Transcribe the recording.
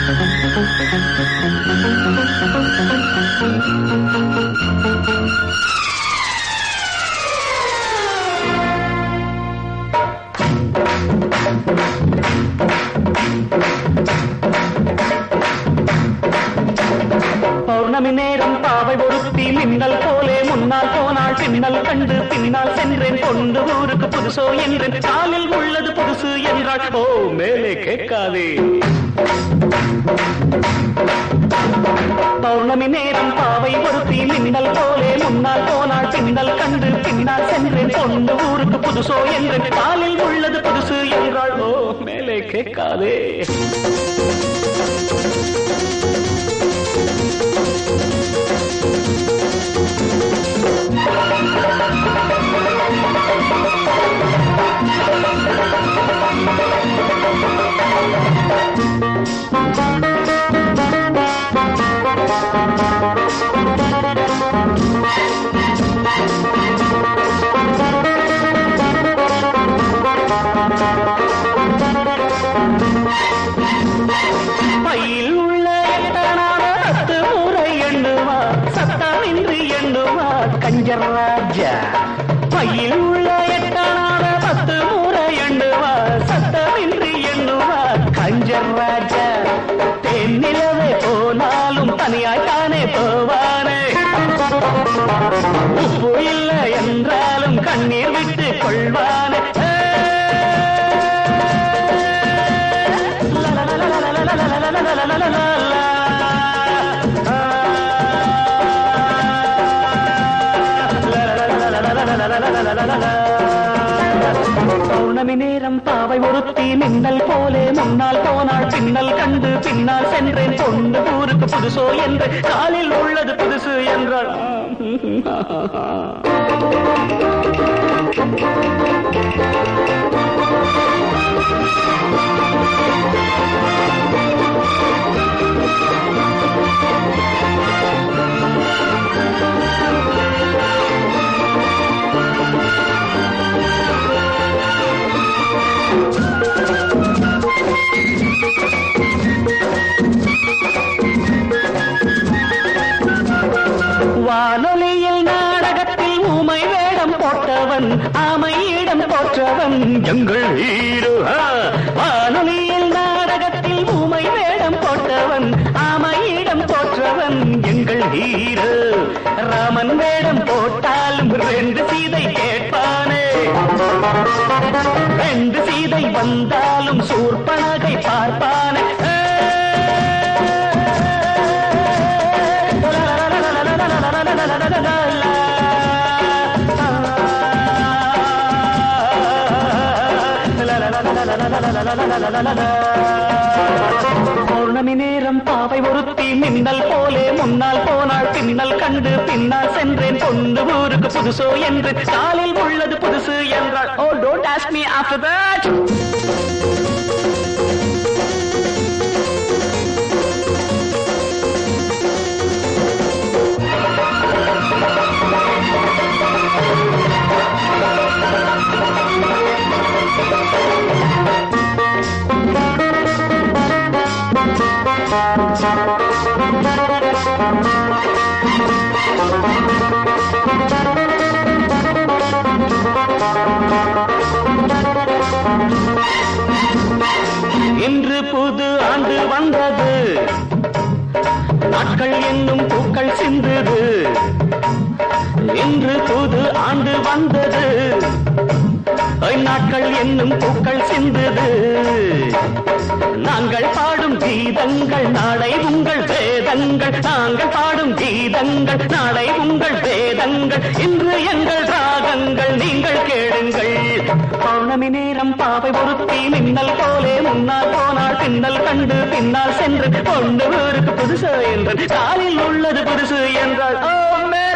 பௌர்ணமி நேரம் பாவை ஒருத்தி மின்னல் போலே முன்னால் போனாள் பின்னல் கண்டு பின்னால் சென்றேன் கொண்டு ஊருக்கு புதுசோ என்றேன் காலில் உள்ளது புதுசு என்றாள் ஓ மேலே கேட்காதே பௌர்ணமி நேரம் பாவை ஒருத்தி மின்னல் போலே முன்னால் போனாள் பின்னல் கண்டு பின்னால் சென்றேன் கொண்டு ஊருக்கு புதுசோ என்றேன் காலில் உள்ளது புதுசு என்றாள் ஓ மேலே கேட்காதே பையில் உள்ள எட்டனான பத்து முறை எண்ணுவார் சத்தமின்றி எண்ணுவார் கஞ்சர் ராஜா பையில் உள்ள எட்டனான பத்து முறை எண்ணுவார் சத்தமின்றி எண்ணுவார் கஞ்சர் ராஜா தென்னிலவே போனாலும் தனியாய் தானே போவானே உப்பு இல்லை என்றாலும் கண்ணீர் விட்டு கொள்வானே பௌர்ணமி நேரம் பாவை ஒருத்தி மின்னல் போலே முன்னால் போனாள் பின்னல் கண்டு பின்னால் சென்றேன் கொண்டு ஊருக்கு புதுசோ என்று காலில் உள்ளது புதுசு என்றாள் வானொலியில் நாடகத்தில் ஊமை வேடம் போட்டவன் ஆமையிடம் போற்றவன் எங்கள் ஹீரோ ஆ. வானொலியில் நாடகத்தில் ஊமை வேடம் போட்டவன் ஆமையிடம் போற்றவன் எங்கள் ஹீரோ ராமன் வேடம் போட்டாலும் ரெண்டு சீதை கேட்பானே ரெண்டு சீதை வந்தாலும் சூர்பனகை பார்ப்பானே பௌர்ணமி நேரம் பாவை ஒருத்தி மின்னல் போலே முன்னால் போனாள் பின்னல் கண்டு பின்னால் சென்றேன் கொண்டு ஊருக்கு புதுசோ என்று காலில் உள்ளது புதுசு என்றாள் oh don't ask me after that இன்று புது ஆண்டு வந்தது நாட்கள் என்னும் பூக்கள் சிந்துது இன்று புது ஆண்டு வந்தது ஐ, நாட்கள் என்னும் பூக்கள் சிந்துது நாங்கள் பாடும் கீதங்கள் நாளை உங்கள் வேதங்கள் நாங்கள் பாடும் கீதங்கள் நாளை உங்கள் வேதங்கள் இன்று எங்கள் ராகங்கள் நீங்கள் கேளுங்கள் பௌர்ணமி நேரம் பாவை ஒருத்தி மின்னல் போலே முன்னால் போனால் பின்னல் கண்டு பின்னால் சென்று கொண்டு ஊருக்கு புதுசு என்று காலில் உள்ளது புதுசு என்றால் ஓ மே